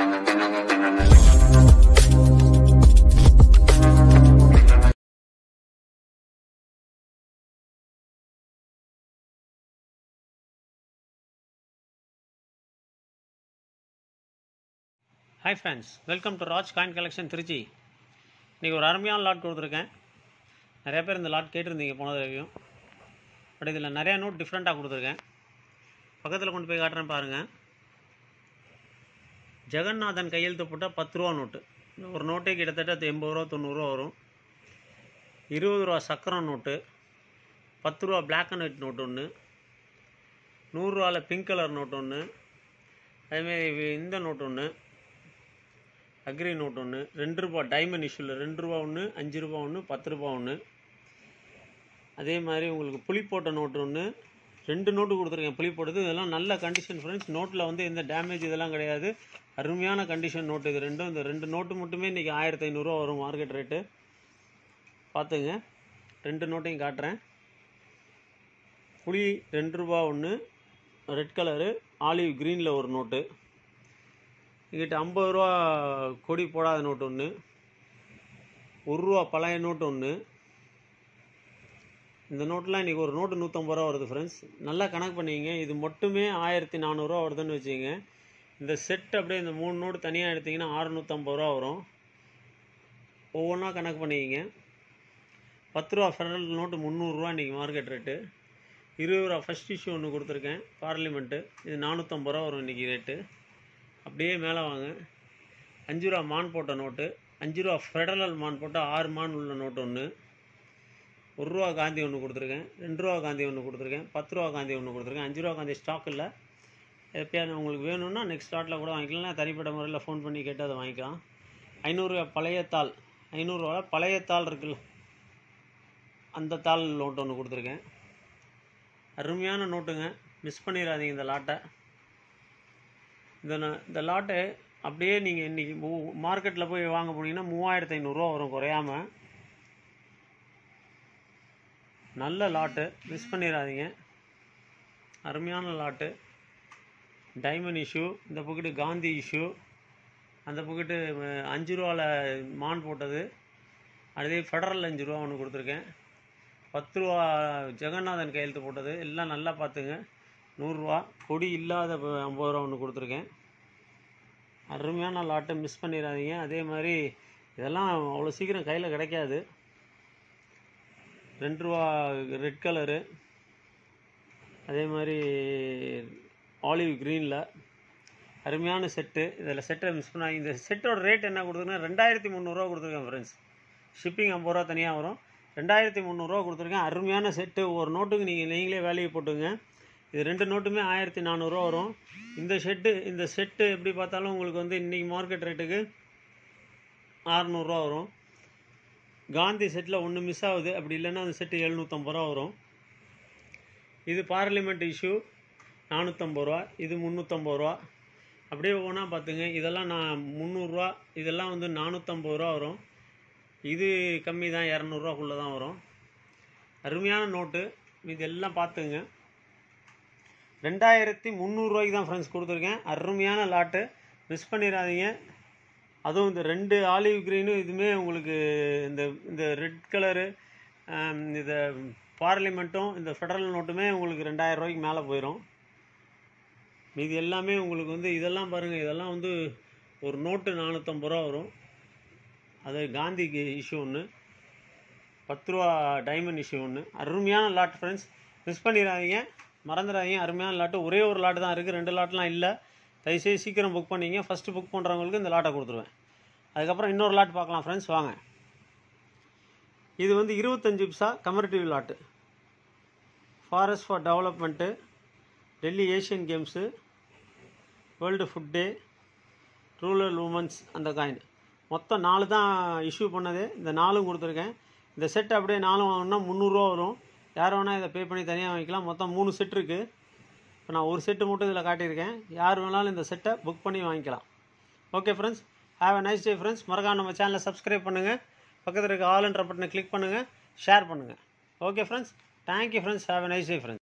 hi friends welcome to Raj coin collection Trichy இன்றைக்கி ஒரு அருமையான லாட் கொடுத்துருக்கேன் நிறைய பேர் இந்த லாட் கேட்டிருந்தீங்க போன தடவையும் பட் இதில் நிறையா நோட் டிஃப்ரெண்ட்டாக கொடுத்துருக்கேன் பக்கத்தில் கொண்டு போய் காட்டுறேன் பாருங்கள் ஜெகநாதன் கையெழுத்து போட்டால் பத்து ரூபா நோட்டு இந்த ஒரு நோட்டே கிட்டத்தட்ட எண்பது ரூபா தொண்ணூறுரூவா வரும் இருபது ரூபா சக்கரம் நோட்டு பத்து ரூபா பிளாக் அண்ட் ஒயிட் நோட்டு ஒன்று நூறுரூவாவில் பிங்க் கலர் நோட்டு ஒன்று அதேமாரி இந்த நோட்டு ஒன்று அக்ரி நோட் ஒன்று ரெண்டு ரூபா டைமண்ட் இஷ்யூவில் ரெண்டு ரூபா ஒன்று அஞ்சு ரூபா ஒன்று பத்து ரூபா ஒன்று அதே மாதிரி உங்களுக்கு புளி போட்ட நோட்டு ஒன்று ரெண்டு நோட்டு கொடுத்துருக்கேன் புளி போட்டது இதெல்லாம் நல்ல கண்டிஷன் ஃப்ரெண்ட்ஸ் நோட்டில் வந்து எந்த டேமேஜ் இதெல்லாம் கிடையாது அருமையான கண்டிஷன் நோட்டு இது ரெண்டும் இந்த ரெண்டு நோட்டு மட்டுமே இன்றைக்கி ஆயிரத்தி ஐநூறுரூவா வரும் மார்க்கெட் ரேட்டு பார்த்துங்க ரெண்டு நோட்டையும் காட்டுறேன் புளி ரெண்டு ரூபா ஒன்று ரெட் கலரு ஆலிவ் க்ரீனில் ஒரு நோட்டு எங்கிட்ட ஐம்பது ரூபா கொடி போடாத நோட்டு ஒன்று ஒரு ரூபா பழைய நோட்டு ஒன்று இந்த நோட்டெலாம் இன்றைக்கி ஒரு நோட்டு நூற்றம்பது ரூபா வருது ஃப்ரெண்ட்ஸ் நல்லா கணக்கு பண்ணிங்க இது மட்டுமே ஆயிரத்தி நானூறுரூவா வருதுன்னு வச்சுங்க இந்த செட் அப்படியே இந்த மூணு நோட்டு தனியாக எடுத்திங்கன்னா அறுநூற்றம்பது ரூபா வரும் ஒவ்வொன்றா கணக்கு பண்ணிக்கிங்க பத்து ரூபா ஃபெடரல் நோட்டு முந்நூறுரூவா இன்றைக்கி மார்க்கெட் ரேட்டு இருபது ரூபா ஃபஸ்ட் இஷ்யூ ஒன்று கொடுத்துருக்கேன் பார்லிமெண்ட்டு இது நானூற்றம்பது ரூபா வரும் இன்றைக்கி ரேட்டு அப்படியே மேலே வாங்க அஞ்சு ரூபா மான் போட்ட நோட்டு அஞ்சு ரூபா ஃபெடரல் மான் போட்ட ஆறு மான் உள்ள நோட்டு ஒன்று ஒரு ரூபா காந்தி ஒன்று கொடுத்துருக்கேன் ரெண்டு ரூபா காந்தி ஒன்று கொடுத்துருக்கேன் பத்து ரூபா காந்தி ஒன்று கொடுத்துருக்கேன் அஞ்சு ரூபா காந்தி ஸ்டாக் இல்லை எப்பயாவது உங்களுக்கு வேணும்னா நெக்ஸ்ட் ஸ்டாட்டில் கூட வாங்கிக்கலாம் தனிப்பட்ட முறையில் ஃபோன் பண்ணி கேட்டு அதை வாங்கிக்கலாம் ஐநூறுரூவா பழைய தாள் ஐநூறுரூவா பழைய தாள் இருக்குல்ல அந்த தாள் நோட்டு ஒன்று கொடுத்துருக்கேன் அருமையான நோட்டுங்க மிஸ் பண்ணிடாதீங்க இந்த லாட்டை இந்த ந- இந்த லாட்டு அப்படியே நீங்கள் இன்றைக்கி மார்க்கெட்டில் போய் வாங்க போனீங்கன்னா மூவாயிரத்து ஐநூறுரூவா வரும் குறையாம நல்ல லாட்டு மிஸ் பண்ணிடாதீங்க அருமையான லாட்டு டைமண்ட் இஷ்யூ இந்த புக்கிட்டு காந்தி இஷ்யூ அந்த புக்கிட்டு அஹ், அஞ்சு ரூபாவில் மான் போட்டது அதே ஃபெடரல் அஞ்சு ரூபா ஒன்று கொடுத்துருக்கேன் பத்து ரூபா ஜெகநாதன் கையெழுத்து போட்டது எல்லாம் நல்லா பார்த்துங்க நூறுரூவா கொடி இல்லாத ப- ஐம்பது ரூபா ஒன்று கொடுத்துருக்கேன் அருமையான லாட்டை மிஸ் பண்ணிடாதீங்க அதே மாதிரி இதெல்லாம் அவ்வளோ சீக்கிரம் கையில் கிடைக்காது ரெண்டு ரூபா ரெட் கலரு அதே மாதிரி ஆலிவ் க்ரீனில் அருமையான செட்டு இதில் செட்டை மிஸ் பண்ணாங்க இந்த செட்டோட ரேட் என்ன கொடுத்துருக்கேன் ரெண்டாயிரத்தி முந்நூறுரூவா கொடுத்துருக்கேன் ஃப்ரெண்ட்ஸ் ஷிப்பிங் ஐம்பது ரூபா தனியாக வரும் ரெண்டாயிரத்தி முந்நூறுரூவா கொடுத்துருக்கேன் அருமையான செட்டு ஒரு நோட்டுக்கு நீங்கள் நீங்களே வேலையை போட்டுங்க இது ரெண்டு நோட்டுமே ஆயிரத்தி நானூறுரூவா வரும் இந்த செட்டு இந்த செட்டு எப்படி பார்த்தாலும் உங்களுக்கு வந்து இன்றைக்கி மார்க்கெட் ரேட்டுக்கு அறநூறுவா வரும் காந்தி செட்டில் ஒன்று மிஸ் ஆகுது அப்படி இல்லைன்னா அந்த செட்டு எழுநூற்றம்பது ரூபா வரும் இது பார்லிமெண்ட் இஷ்யூ நானூற்றம்பது ரூபா இது முந்நூற்றம்பது ரூபா அப்படியே ஒவ்வொன்றா பார்த்துங்க இதெல்லாம் நான் முந்நூறுரூவா இதெல்லாம் வந்து நானூற்றம்பது ரூபா வரும் இது கம்மி தான் இரநூறுவாக்குள்ளே தான் வரும் அருமையான நோட்டு இது எல்லாம் பார்த்துங்க ரெண்டாயிரத்தி முந்நூறுரூவாய்க்கு தான் ஃப்ரெண்ட்ஸ் கொடுத்துருக்கேன் அருமையான லாட்டு மிஸ் பண்ணிடாதீங்க அதுவும் இந்த ரெண்டு ஆலிவ் க்ரீனும் இதுவுமே உங்களுக்கு இந்த இந்த ரெட் கலரு இந்த பார்லிமெண்ட்டும் இந்த ஃபெடரல் நோட்டுமே உங்களுக்கு ரெண்டாயிரம் ரூபாய்க்கு மேலே போயிடும் மீதி எல்லாமே உங்களுக்கு வந்து இதெல்லாம் பாருங்கள் இதெல்லாம் வந்து ஒரு நோட்டு நானூற்றம்பது ரூபா வரும் அது காந்திக்கு இஷ்யூ ஒன்று பத்து ரூபா டைமண்ட் இஷ்யூ ஒன்று அருமையான லாட் ஃப்ரெண்ட்ஸ் மிஸ் பண்ணிடாதீங்க மறந்துடாதீங்க அருமையான லாட்டு ஒரே ஒரு லாட்டு தான் இருக்குது ரெண்டு லாட்லாம் இல்லை தயவுசெய்து சீக்கிரம் புக் பண்ணிங்க ஃபஸ்ட்டு புக் பண்ணுறவங்களுக்கு இந்த லாட்டை கொடுத்துருவேன் அதுக்கப்புறம் இன்னொரு லாட் பார்க்கலாம் ஃப்ரெண்ட்ஸ் வாங்க இது வந்து இருபத்தஞ்சு paise commemorative lot forest for development Delhi Asian games world food day rural women's அந்த காயின் மொத்தம் நாலு தான் இஷ்யூ பண்ணது இந்த நாலும் கொடுத்துருக்கேன் இந்த செட் அப்படியே நாலும் வாங்கினா முந்நூறுரூவா வரும் யார் வேணால் இதை பே பண்ணி தனியாக வாங்கிக்கலாம் மொத்தம் மூணு செட் இருக்குது இப்போ நான் ஒரு செட்டு மட்டும் இதில் காட்டியிருக்கேன் யார் வேணாலும் இந்த செட்டை புக் பண்ணி வாங்கிக்கலாம் okay friends have a nice day friends மறக்காம நம்ம சேனலை சப்ஸ்கிரைப் பண்ணுங்கள் பக்கத்தில் இருக்க ஆல் என்ற பட்டனை கிளிக் பண்ணுங்கள் ஷேர் பண்ணுங்கள் okay friends thank you friends have a nice day friends